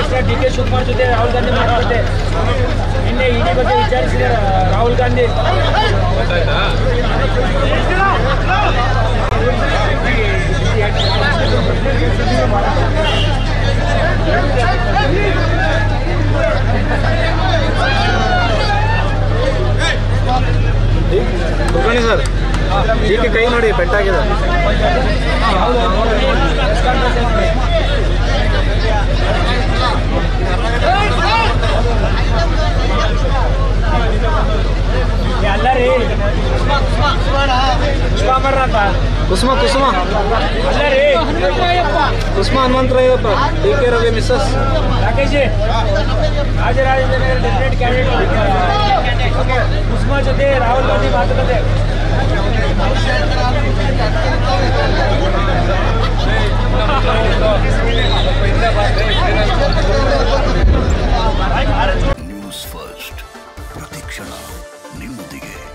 Maharashtra D K Shivakumar ಜೊತೆ ರಾಹುಲ್ ಗಾಂಧಿ ಮಾತುಕತೆ ನಿನ್ನೆ ಇಡಿ ಬಗ್ಗೆ ವಿಚಾರಿಸಿದ ರಾಹುಲ್ ಗಾಂಧಿ ಕುಲಕರ್ಣಿ ಸರ್ ಈಗ ಕೈ ನೋಡಿ ಪೆಟ್ಟಾಗಿದೆ ಅಲ್ಲ ರೀ ಪುಷ್ಪಾಮರನಾಥ ಕುಸುಮ ಕುಸುಮ ಅಲ್ಲ ರೀ Kusuma Hanumantharayappa D K Ravi missus Rakesh ji Rajarajendra definite candidate Kusuma ಜೊತೆ ರಾಹುಲ್ ಗಾಂಧಿ ಮಾತುಕತೆ ನ್ಯೂಸ್ ಫಸ್ಟ್ ಪ್ರತಿಕ್ಷಣ ನಿಮ್ಮೊಂದಿಗೆ